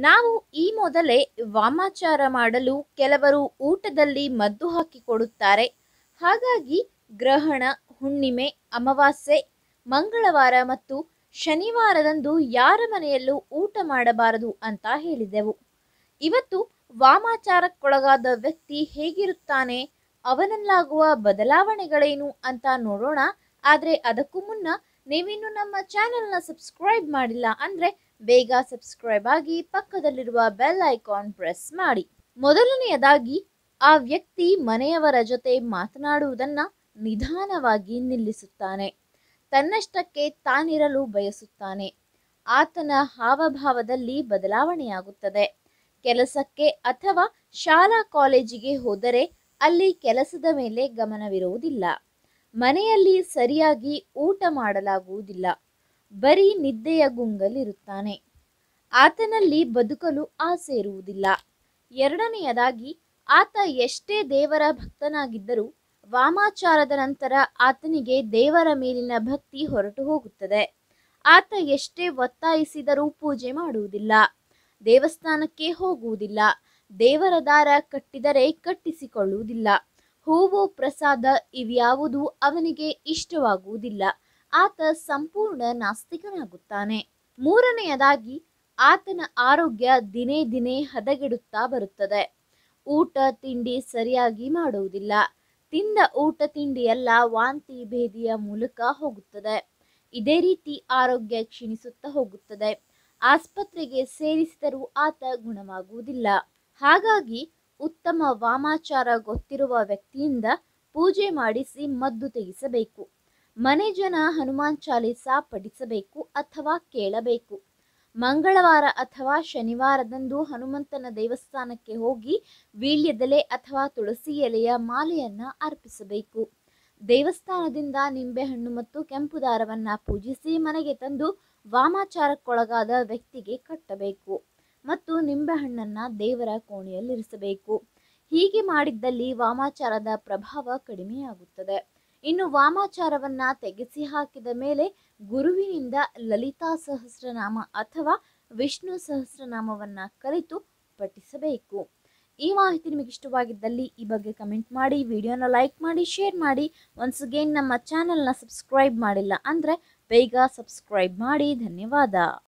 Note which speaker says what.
Speaker 1: ನಾವು ಈ ಮೊದಲೇ ವಾಮಾಚಾರ ಮಾಡಲು ಕೆಲವರು ಊಟದಲ್ಲಿ ಮದ್ದು ಹಾಕಿ ಕೊಡುತ್ತಾರೆ ಹಾಗಾಗಿ ಗ್ರಹಣ ಹುಣ್ಣಿಮೆ ಅಮಾವಾಸ್ಯೆ ಮಂಗಳವಾರ ಮತ್ತು ಶನಿವಾರದಂದು ಯಾರ ಮನೆಯಲ್ಲೂ ಊಟ ಮಾಡಬಾರದು ಅಂತ ಹೇಳಿದೆವು ಇವತ್ತು ವಾಮಾಚಾರಕ್ಕೊಳಗಾದ ವ್ಯಕ್ತಿ ಹೇಗಿರುತ್ತಾನೆ ಅವನಲ್ಲಾಗುವ ಬದಲಾವಣೆಗಳೇನು ಅಂತ ನೋಡೋಣ ಆದರೆ ಅದಕ್ಕೂ ಮುನ್ನ ನೀವಿನ್ನು ನಮ್ಮ ಚಾನೆಲ್ನ ಸಬ್ಸ್ಕ್ರೈಬ್ ಮಾಡಿಲ್ಲ ಅಂದರೆ ಬೇಗ ಸಬ್ಸ್ಕ್ರೈಬ್ ಆಗಿ ಪಕ್ಕದಲ್ಲಿರುವ ಬೆಲ್ ಐಕಾನ್ ಪ್ರೆಸ್ ಮಾಡಿ ಮೊದಲನೆಯದಾಗಿ ಆ ವ್ಯಕ್ತಿ ಮನೆಯವರ ಜೊತೆ ಮಾತನಾಡುವುದನ್ನ ನಿಧಾನವಾಗಿ ನಿಲ್ಲಿಸುತ್ತಾನೆ ತನ್ನಷ್ಟಕ್ಕೆ ತಾನಿರಲು ಬಯಸುತ್ತಾನೆ ಆತನ ಹಾವಭಾವದಲ್ಲಿ ಬದಲಾವಣೆಯಾಗುತ್ತದೆ ಕೆಲಸಕ್ಕೆ ಅಥವಾ ಶಾಲಾ ಕಾಲೇಜಿಗೆ ಹೋದರೆ ಅಲ್ಲಿ ಕೆಲಸದ ಮೇಲೆ ಗಮನವಿರುವುದಿಲ್ಲ ಮನೆಯಲ್ಲಿ ಸರಿಯಾಗಿ ಊಟ ಮಾಡಲಾಗುವುದಿಲ್ಲ ಬರೀ ನಿದ್ದೆಯ ಗುಂಗಲಿರುತ್ತಾನೆ ಆತನಲ್ಲಿ ಬದುಕಲು ಆಸೆ ಇರುವುದಿಲ್ಲ ಎರಡನೆಯದಾಗಿ ಆತ ಎಷ್ಟೇ ದೇವರ ಭಕ್ತನಾಗಿದ್ದರೂ ವಾಮಾಚಾರದ ನಂತರ ಆತನಿಗೆ ದೇವರ ಮೇಲಿನ ಭಕ್ತಿ ಹೊರಟು ಹೋಗುತ್ತದೆ ಆತ ಎಷ್ಟೇ ಒತ್ತಾಯಿಸಿದರೂ ಪೂಜೆ ಮಾಡುವುದಿಲ್ಲ ದೇವಸ್ಥಾನಕ್ಕೆ ಹೋಗುವುದಿಲ್ಲ ದೇವರ ದಾರ ಕಟ್ಟಿದರೆ ಕಟ್ಟಿಸಿಕೊಳ್ಳುವುದಿಲ್ಲ ಹೂವು ಪ್ರಸಾದ ಇವ್ಯಾವುದೂ ಅವನಿಗೆ ಇಷ್ಟವಾಗುವುದಿಲ್ಲ ಆತ ಸಂಪೂರ್ಣ ನಾಸ್ತಿಕನಾಗುತ್ತಾನೆ ಮೂರನೆಯದಾಗಿ ಆತನ ಆರೋಗ್ಯ ದಿನೇ ದಿನೇ ಹದಗೆಡುತ್ತಾ ಬರುತ್ತದೆ ಊಟ ತಿಂಡಿ ಸರಿಯಾಗಿ ಮಾಡುವುದಿಲ್ಲ ತಿಂದ ಊಟ ತಿಂಡಿಯೆಲ್ಲ ವಾಂತಿ ಭೇದಿಯ ಮೂಲಕ ಹೋಗುತ್ತದೆ ಇದೇ ರೀತಿ ಆರೋಗ್ಯ ಕ್ಷೀಣಿಸುತ್ತಾ ಹೋಗುತ್ತದೆ ಆಸ್ಪತ್ರೆಗೆ ಸೇರಿಸಿದರೂ ಆತ ಗುಣವಾಗುವುದಿಲ್ಲ ಹಾಗಾಗಿ ಉತ್ತಮ ವಾಮಾಚಾರ ಗೊತ್ತಿರುವ ವ್ಯಕ್ತಿಯಿಂದ ಪೂಜೆ ಮಾಡಿಸಿ ಮದ್ದು ತೆಗೆಸಬೇಕು ಮನೆ ಜನ ಹನುಮಾನ್ ಚಾಲೀಸ ಪಠಿಸಬೇಕು ಅಥವಾ ಕೇಳಬೇಕು ಮಂಗಳವಾರ ಅಥವಾ ಶನಿವಾರದಂದು ಹನುಮಂತನ ದೇವಸ್ಥಾನಕ್ಕೆ ಹೋಗಿ ವೀಳ್ಯದೆಲೆ ಅಥವಾ ತುಳಸಿ ಎಲೆಯ ಮಾಲೆಯನ್ನ ಅರ್ಪಿಸಬೇಕು ದೇವಸ್ಥಾನದಿಂದ ನಿಂಬೆಹಣ್ಣು ಮತ್ತು ಕೆಂಪು ದಾರವನ್ನ ಪೂಜಿಸಿ ಮನೆಗೆ ತಂದು ವಾಮಾಚಾರಕ್ಕೊಳಗಾದ ವ್ಯಕ್ತಿಗೆ ಕಟ್ಟಬೇಕು ಮತ್ತು ನಿಂಬೆಹಣ್ಣನ್ನ ದೇವರ ಕೋಣೆಯಲ್ಲಿರಿಸಬೇಕು ಹೀಗೆ ಮಾಡಿದ್ದಲ್ಲಿ ವಾಮಾಚಾರದ ಪ್ರಭಾವ ಕಡಿಮೆಯಾಗುತ್ತದೆ ಇನ್ನು ವಾಮಾಚಾರವನ್ನ ತೆಗೆಸಿ ಹಾಕಿದ ಮೇಲೆ ಗುರುವಿನಿಂದ ಲಲಿತಾ ಸಹಸ್ರನಾಮ ಅಥವಾ ವಿಷ್ಣು ಸಹಸ್ರನಾಮವನ್ನ ಕಲಿತು ಪಠಿಸಬೇಕು ಈ ಮಾಹಿತಿ ನಿಮಗೆ ಇಷ್ಟವಾಗಿದ್ದಲ್ಲಿ ಈ ಬಗ್ಗೆ ಕಮೆಂಟ್ ಮಾಡಿ ವಿಡಿಯೋನ ಲೈಕ್ ಮಾಡಿ ಶೇರ್ ಮಾಡಿ ಒನ್ಸ್ ಅಗೇನ್ ನಮ್ಮ ಚಾನೆಲ್ನ ಸಬ್ಸ್ಕ್ರೈಬ್ ಮಾಡಿಲ್ಲ ಅಂದರೆ ಬೇಗ ಸಬ್ಸ್ಕ್ರೈಬ್ ಮಾಡಿ ಧನ್ಯವಾದ